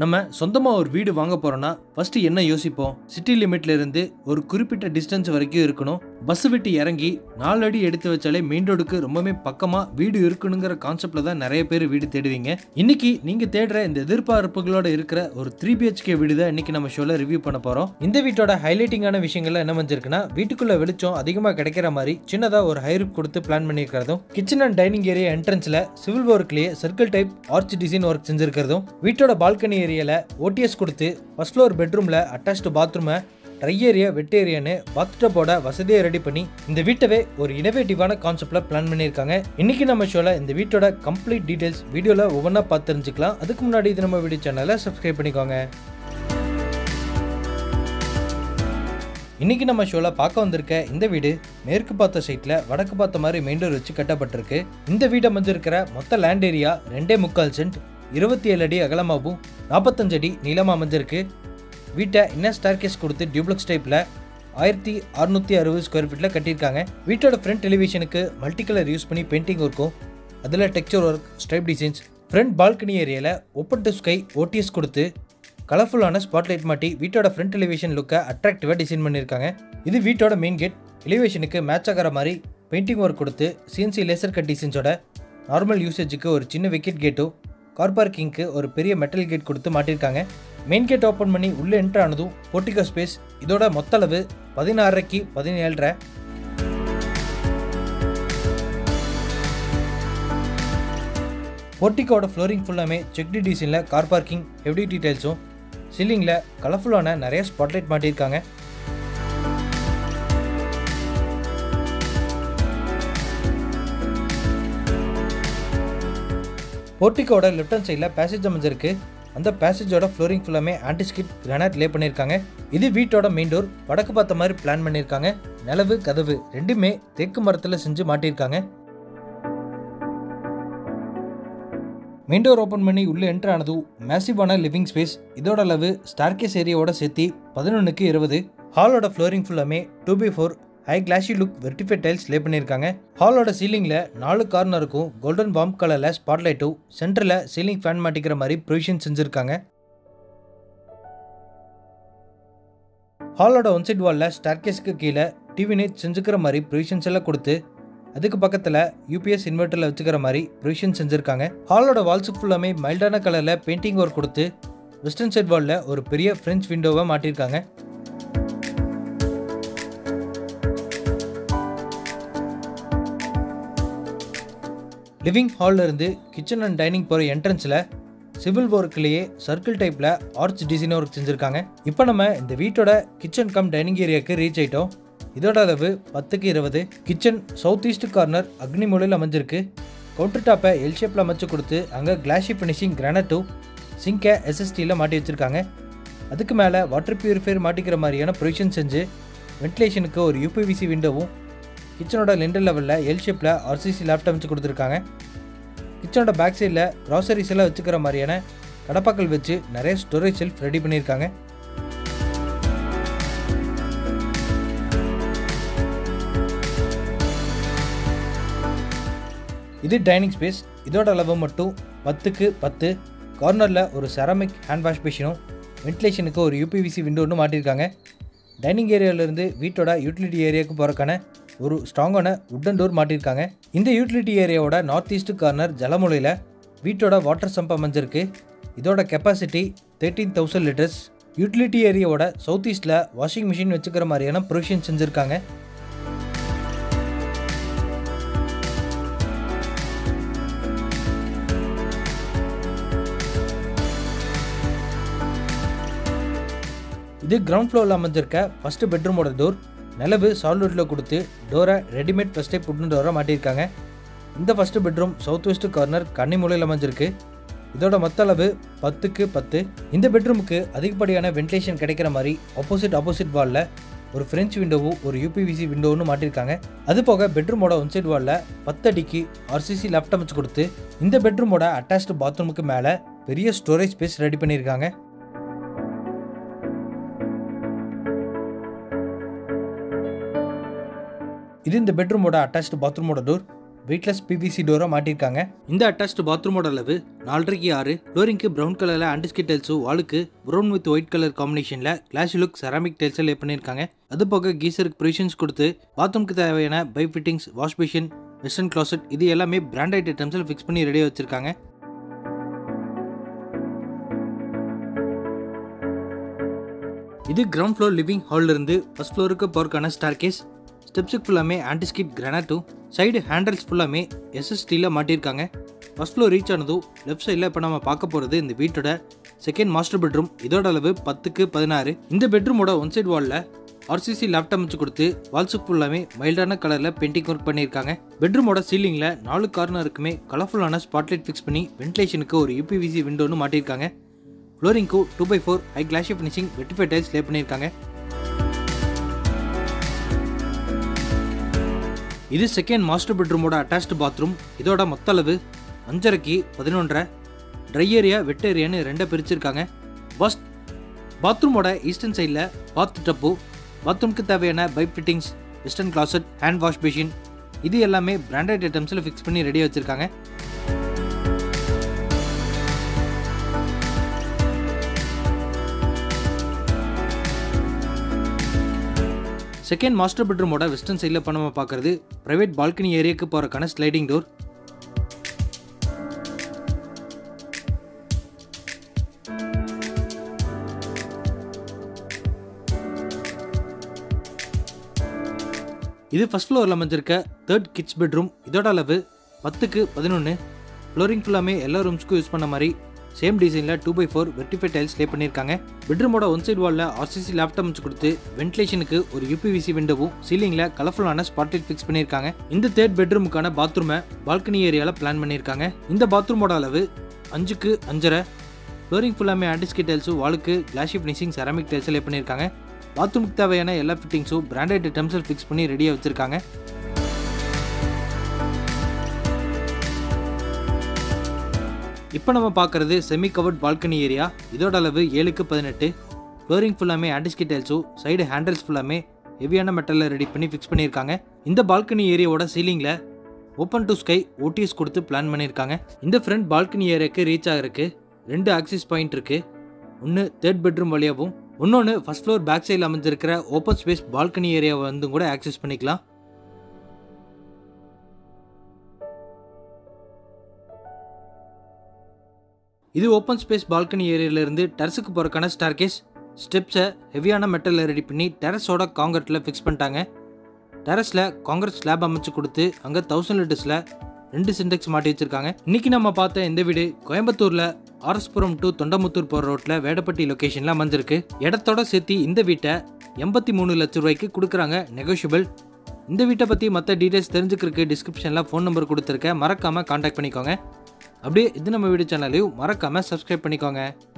நம்ம சொந்தமாக ஒரு வீடு வாங்க போகிறோன்னா ஃபஸ்ட்டு என்ன யோசிப்போம் சிட்டி லிமிட்ல இருந்து ஒரு குறிப்பிட்ட டிஸ்டன்ஸ் வரைக்கும் இருக்கணும் பஸ் விட்டு இறங்கி நாலு அடி எடுத்து வச்சாலே மெயின் ரோடுக்கு ரொம்பவே பக்கமாக வீடு இருக்கணுங்கிற கான்செப்டில் தான் நிறைய பேர் வீடு தேடுவீங்க இன்னைக்கு நீங்கள் தேடுற இந்த எதிர்பார்ப்புகளோட இருக்கிற ஒரு த்ரீ பிஹெச்கே வீடு தான் இன்னைக்கு நம்ம ஷோவில் ரிவ்யூ பண்ண போகிறோம் இந்த வீட்டோட ஹைலைட்டிங்கான விஷயங்கள்ல என்ன வந்திருக்குன்னா வீட்டுக்குள்ள வெளிச்சம் அதிகமாக கிடைக்கிற மாதிரி சின்னதாக ஒரு ஹைரூப் கொடுத்து பிளான் பண்ணியிருக்கிறதும் கிச்சன் அண்ட் டைனிங் ஏரியா என்ட்ரன்ஸில் சிவில் ஒர்க்லேயே circle type arch design work செஞ்சிருக்கிறதும் வீட்டோட பால்கனி ஏரியாவில் ஓடிஎஸ் கொடுத்து ஃபர்ஸ்ட் ஃப்ளோர் பெட்ரூமில் அட்டாச்டு பாத்ரூமை ட்ரை ஏரியா வெட் ஏரியான்னு பாத்டப்போட வசதியை ரெடி பண்ணி இந்த வீட்டவே ஒரு இனோவேட்டிவான கான்செப்டில் பிளான் பண்ணியிருக்காங்க இன்னைக்கு நம்ம ஷோவில் இந்த வீட்டோட கம்ப்ளீட் டீடைல்ஸ் வீடியோவில் ஒவ்வொன்றா பார்த்து தெரிஞ்சுக்கலாம் அதுக்கு முன்னாடி இது நம்ம வீடியோ சேனலை சப்ஸ்கிரைப் பண்ணிக்கோங்க இன்னைக்கு நம்ம ஷோவில் பார்க்க வந்திருக்க இந்த வீடு மேற்கு பார்த்த சைட்டில் வடக்கு பார்த்த மாதிரி மெயின் டோர் வச்சு கட்டப்பட்டிருக்கு இந்த வீடு அமைஞ்சிருக்கிற மொத்த லேண்ட் ஏரியா ரெண்டே முக்கால் சென்ட் இருபத்தி ஏழு அடி அகலமாகவும் நாற்பத்தஞ்சு அடி நீளமாக அமைஞ்சிருக்கு வீட்டை இன்னர் ஸ்டார்கேஸ் கொடுத்து டியூப்ளக்ஸ் டைப்பில் ஆயிரத்தி அறுநூற்றி அறுபது ஸ்கொயர் ஃபீட்டில் கட்டியிருக்காங்க வீட்டோட ஃப்ரண்ட் டெலிவிஷனுக்கு மல்டி கலர் யூஸ் பண்ணி பெயிண்டிங் இருக்கும் அதில் texture work stripe designs front balcony ஏரியாவில் ஓப்பன் டு ஸ்கை ஓடிஎஸ் கொடுத்து கலர்ஃபுல்லான ஸ்பாட்லைட் மாட்டி வீட்டோட ஃப்ரண்ட் எலிவேஷன் லுக்கை அட்ராக்டிவாக டிசைன் பண்ணியிருக்காங்க இது வீட்டோட மெயின் கேட் எலிவேஷனுக்கு மேட்ச் ஆகிற மாதிரி பெயிண்டிங் ஒர்க் கொடுத்து சிஎன்சி லேசர் கட் டிசைன்ஸோட நார்மல் யூசேஜுக்கு ஒரு சின்ன விக்கெட் கேட்டும் கார் பார்க்கிங்க்கு ஒரு பெரிய மெட்டல் கேட் கொடுத்து மாட்டியிருக்காங்க மெயின் கேட் ஓப்பன் பண்ணி உள்ளே என்ட்ரு ஆனதும் போர்ட்டிகோ ஸ்பேஸ் இதோட மொத்த அளவு பதினாறரைக்கு பதினேழரை போர்ட்டிக்கோட ஃப்ளோரிங் ஃபுல்லாமே செக்டி டிசைனில் கார் பார்க்கிங் ஹெவி டீடைல்ஸும் சீலிங்கில் கலர்ஃபுல்லான நிறைய ஸ்பாட்லைட் மாட்டியிருக்காங்க போர்ட்டிக்கோட லெஃப்ட் ஹேண்ட் சைடில் பேசேஜ் அமைஞ்சிருக்கு அந்த பேசேஜோட ஃப்ளோரிங் ஃபுல்லாமே ஆன்டிஸ்கிட் கிரானைட் லே பண்ணியிருக்காங்க இது வீட்டோட மெயின் டோர் வடக்கு பார்த்த மாதிரி பிளான் பண்ணியிருக்காங்க நிலவு கதவு ரெண்டுமே தேக்கு மரத்தில் செஞ்சு மாட்டியிருக்காங்க மெயின் டோர் ஓப்பன் பண்ணி உள்ளே என்ட்ரு ஆனதும் மேசிவான லிவிங் ஸ்பேஸ் இதோட அளவு ஸ்டார்கேஸ் ஏரியாவோட சேர்த்து பதினொன்றுக்கு இருபது ஹாலோட ஃப்ளோரிங் ஃபுல்லாமே two by four high glossy look vitrified tiles lay பண்ணியிருக்காங்க ஹாலோட சீலிங்கில் நாலு கார்னருக்கும் கோல்டன் பாம் கலரில் ஸ்பாட்லைட்டும் சென்டரில் சீலிங் ஃபேன் மாட்டிக்கிற மாதிரி ப்ரொவிஷன் செஞ்சுருக்காங்க ஹாலோட ஒன் சைட் வாலில் ஸ்டார்கேஸ்க்கு கீழே டிவி நெட் செஞ்சுக்கிற மாதிரி ப்ரொவிஷன்ஸ் எல்லாம் கொடுத்து அதுக்கு பக்கத்தில் யூபிஎஸ் இன்வெர்ட்டரில் வச்சுக்கிற மாதிரி ப்ரொவிஷன் செஞ்சுருக்காங்க ஹாலோட வால்ஸுக்கு ஃபுல்லாமே மைல்டான கலரில் பெயிண்டிங் ஒர்க் கொடுத்து வெஸ்டர்ன் சைட் வாலில் ஒரு பெரிய ஃப்ரெஞ்ச் விண்டோவை மாட்டியிருக்காங்க லிவிங் ஹாலில் இருந்து கிச்சன் அண்ட் டைனிங் போகிற என்ட்ரன்ஸில் சிவில் ஒர்க்லேயே சர்க்கிள் டைப்பில் ஆர்ச் டிசைன் ஒர்க் செஞ்சுருக்காங்க இப்போ நம்ம இந்த வீட்டோட கிச்சன் கம் டைனிங் ஏரியாவுக்கு ரீச் ஆயிட்டோம் இதோட அளவு பத்துக்கு இருபது கிச்சன் சவுத் ஈஸ்ட் கார்னர் அக்னி மூலையில் அமைஞ்சிருக்கு கவுண்டர் டாப்பை எல் ஷேப்பில் அமைச்சு கொடுத்து அங்கே கிளாஷி ஃபினிஷிங் கிரானட்டும் சிங்கை எஸ்எஸ்டியில் மாட்டி வச்சுருக்காங்க அதுக்கு மேலே வாட்டர் பியூரிஃபையர் மாட்டிக்கிற மாதிரியான ப்ரொவிஷன் செஞ்சு வென்டிலேஷனுக்கு ஒரு யூபிவிசி விண்டோவும் கிச்சனோட லெண்டர் லெவலில் எல் ஷேப்பில் ஆர்சிசி லேப்டாப் வச்சு கொடுத்துருக்காங்க கிச்சனோட பேக் சைடில் க்ராசரிஸ் எல்லாம் வச்சுக்கிற மாதிரியான கடப்பாக்கள் வச்சு நிறைய ஸ்டோரேஜ் ஷெல்ஃப் ரெடி பண்ணியிருக்காங்க இது டைனிங் ஸ்பேஸ் இதோட அளவு மட்டும் பத்துக்கு பத்து கார்னரில் ஒரு செராமிக் ஹேண்ட் வாஷ் மிஷினும் வென்டிலேஷனுக்கு ஒரு யூபிவிசி விண்டோன்னு மாட்டியிருக்காங்க டைனிங் ஏரியாவிலேருந்து வீட்டோட யூட்டிலிட்டி ஏரியாவுக்கு போகிறக்கான ஒரு ஸ்ட்ராங்கான உட்டன் டோர் மாட்டியிருக்காங்க இந்த யூட்டிலிட்டி ஏரியாவோட நார்த் ஈஸ்ட் கார்னர் ஜலமுலையில் வீட்டோட வாட்டர் சம்ப் அமைஞ்சிருக்கு இதோட capacity thirteen thousand litres utility ஏரியாவோட சவுத் ஈஸ்டில் வாஷிங் மிஷின் வச்சுக்கிற மாதிரியான ப்ரொவிஷன் செஞ்சுருக்காங்க இது கிரவுண்ட் ஃப்ளோரில் அமைஞ்சிருக்க ஃபஸ்ட்டு பெட்ரூமோட டோர் நிலவு சால்வுட்டில் கொடுத்து டோரை ரெடிமேட் ஃபஸ்ட் டைப் உட்டன் டோரை மாட்டியிருக்காங்க இந்த first bedroom south west corner கன்னி மூலையில் அமைஞ்சிருக்கு இதோட மொத்த அளவு பத்துக்கு பத்து இந்த பெட்ரூமுக்கு அதிகப்படியான வென்டிலேஷன் கிடைக்கிற மாதிரி ஆப்போசிட் ஆப்போசிட் வாலில் ஒரு ஃப்ரெஞ்ச் விண்டோவும் ஒரு யூபிவிசி விண்டோவும் மாட்டியிருக்காங்க அது போக பெட்ரூமோட ஒன் சைட் வாலில் பத்து அடிக்கு ஆர்சிசி லேப்டாப் வச்சு கொடுத்து இந்த பெட்ரூமோட அட்டாச்டு பாத்ரூமுக்கு மேலே பெரிய ஸ்டோரேஜ் ஸ்பேஸ் ரெடி பண்ணியிருக்காங்க இது இந்த பெட்ரூமோட அட்டாச்டு பாத்ரூமோட டோர் வெயிட்லெஸ் பிவிசி டோரை மாட்டியிருக்காங்க இந்த அட்டாச்டு பாத்ரூமோட அளவு நாலரைக்கு ஆறு ஃப்ளோரிங்க்கு ப்ரௌன் கலரில் ஆண்டிஸ்கி டைல்ஸும் வாலுக்கு ப்ரௌன் வித் ஒயிட் கலர் காம்பினேஷனில் கிளாஷ் லுக் செராமிக் டைல்ஸில் லே பண்ணியிருக்காங்க அது போக கீசருக்கு ப்ரொவிஷன்ஸ் கொடுத்து பாத்ரூம்க்கு தேவையான pipe fittings wash machine western closet இது எல்லாமே பிராண்டட் ஐட்டம்ஸில் ஃபிக்ஸ் பண்ணி ரெடியாக வச்சிருக்காங்க இது கிரவுண்ட் ஃப்ளோர் லிவிங் ஹால்ல இருந்து ஃபர்ஸ்ட் ஃப்ளோருக்கு போறக்கான ஸ்டார் கேஸ் ஸ்டெப்ஸுக்கு ஃபுல்லாமே ஆன்டிஸ்கிட் கிரானைட்டும் சைடு ஹேண்டில்ஸ் ஃபுல்லாமே எஸ்எஸ்டியில் மாட்டியிருக்காங்க ஃபர்ஸ்ட் ஃப்ளோர் ரீச் ஆனதும் லெஃப்ட் சைடில் இப்போ நம்ம பார்க்க போகிறது இந்த வீட்டோட செகண்ட் மாஸ்டர் பெட்ரூம் இதோட அளவு பத்துக்கு பதினாறு இந்த பெட்ரூமோட ஒன் சைடு வாலில் ஆர்சிசி லேப்டாப் வச்சு கொடுத்து வால்ஸுக்கு ஃபுல்லாமே மைல்டான கலரில் பெயிண்டிங் ஒர்க் பண்ணியிருக்காங்க பெட்ரூமோட சீலிங்கில் நாலு கார்னருக்குமே கலர்ஃபுல்லான ஸ்பாட்லைட் ஃபிக்ஸ் பண்ணி வென்டிலேஷனுக்கு ஒரு யூபிவிசி விண்டோன்னு மாட்டியிருக்காங்க ஃப்ளோரிங்க்கு two by four high glossy finishing vitrified tiles lay பண்ணியிருக்காங்க இது செகண்ட் மாஸ்டர் பெட்ரூமோட அட்டாச்டு பாத்ரூம் இதோட மொத்த அளவு அஞ்சரைக்கு பதினொன்றரை ட்ரை ஏரியா வெட் ஏரியான்னு ரெண்டை பிரிச்சிருக்காங்க பஸ் பாத்ரூமோட ஈஸ்டர்ன் சைடில் பாத் டப்பு பாத்ரூம்க்கு தேவையான pipe fittings western closet hand wash machine இது எல்லாமே பிராண்டட் ஐட்டம்ஸில் ஃபிக்ஸ் பண்ணி ரெடியாக வச்சுருக்காங்க செகண்ட் மாஸ்டர் பெட்ரூமோட வெஸ்டர்ன் சைடில் இப்போ நம்ம பார்க்குறது ப்ரைவேட் பால்கனி ஏரியாவுக்கு போகிறக்கான ஸ்லைடிங் டோர் இது ஃபர்ஸ்ட் ஃப்ளோரில் அமைஞ்சிருக்க தேர்ட் கிட்ஸ் பெட்ரூம் இதோட அளவு பத்துக்கு பதினொன்று ஃப்ளோரிங் ஃபுல்லாமே எல்லா ரூம்ஸ்க்கும் யூஸ் பண்ண மாதிரி சேம் டிசைனில் டூ பை ஃபோர் வெர்டிஃபை டைல்ஸ் லே பண்ணியிருக்காங்க பெட்ரூமோட ஒன் சைடு வாலில் ஆர்சிசி லேப்டாப் வச்சு கொடுத்து வென்டிலேஷனுக்கு ஒரு யூபிவிசி விண்டோவும் சீலிங்கில் கலர்ஃபுல்லான ஸ்பாட்லைட் ஃபிக்ஸ் பண்ணியிருக்காங்க இந்த தேர்ட் பெட்ரூமுக்கான பாத்ரூமை பால்கனி ஏரியாவில் பிளான் பண்ணியிருக்காங்க இந்த பாத்ரூமோட அளவு அஞ்சுக்கு அஞ்சரை ஃப்ளோரிங் ஃபுல்லாமே ஆண்டிஸ்கி டைல்ஸும் வாலுக்கு glossy finishing ceramic tiles lay பண்ணியிருக்காங்க பாத்ரூமுக்கு தேவையான எல்லா ஃபிட்டிங்ஸும் பிராண்டட் ஐட்டம்ஸில் ஃபிக்ஸ் பண்ணி ரெடியாக வச்சுருக்காங்க இப்போ நம்ம பார்க்குறது செமி கவர்ட் பால்கனி ஏரியா இதோட அளவு ஏழுக்கு பதினெட்டு ஃப்ளோரிங் ஃபுல்லாமே ஆண்டிஸ்கி டைல்ஸும் சைடு ஹேண்டில்ஸ் ஃபுல்லாமே ஹெவியான மெட்டலில் ரெடி பண்ணி ஃபிக்ஸ் பண்ணியிருக்காங்க இந்த பால்கனி ஏரியாவோட சீலிங்கில் ஓப்பன் டு ஸ்கை ஓடிஎஸ் கொடுத்து பிளான் பண்ணியிருக்காங்க இந்த ஃப்ரண்ட் பால்கனி ஏரியாவுக்கு ரீச் ஆகிறதுக்கு ரெண்டு ஆக்சிஸ் பாயிண்ட் இருக்குது ஒன்று தேர்ட் பெட்ரூம் வழியாகவும் இன்னொன்று ஃபர்ஸ்ட் ஃப்ளோர் பேக் சைடில் அமைஞ்சிருக்கிற ஓப்பன் ஸ்பேஸ் பால்கனி ஏரியாவை வந்து கூட ஆக்சஸ் பண்ணிக்கலாம் இது ஓப்பன் ஸ்பேஸ் பால்கனி ஏரியாவிலேருந்து டெரஸுக்கு போகிறக்கான ஸ்டார் கேஸ் ஸ்டெப்ஸை ஹெவியான மெட்டலில் ரெடி பண்ணி டெரஸோட காங்கிரட்டில் ஃபிக்ஸ் பண்ணிட்டாங்க டெரஸில் காங்கிரட் ஸ்லாப் அமைச்சு கொடுத்து அங்கே தௌசண்ட் லிட்டர்ஸில் ரெண்டு சிண்டெக்ஸ் மாட்டி வச்சிருக்காங்க இன்னைக்கு நம்ம பார்த்த இந்த வீடு கோயம்புத்தூரில் ஆர்எஸ்புரம் டு தொண்டமுத்தூர் போகிற ரோட்டில் வேடப்பட்டி லொக்கேஷனில் அமைஞ்சிருக்கு இடத்தோட சேர்த்து இந்த வீட்டை எண்பத்தி மூணு லட்ச ரூபாய்க்கு கொடுக்குறாங்க நெகோஷியபிள் இந்த வீட்டை பற்றி மற்ற டீட்டெயில்ஸ் தெரிஞ்சுக்கிறதுக்கு டிஸ்கிரிப்ஷனில் ஃபோன் நம்பர் கொடுத்துருக்கேன் மறக்காமல் காண்டாக்ட் பண்ணிக்கோங்க அப்படியே இது நம்ம வீடியோ சேனலையும் மறக்காமல் சப்ஸ்கிரைப் பண்ணிக்கோங்க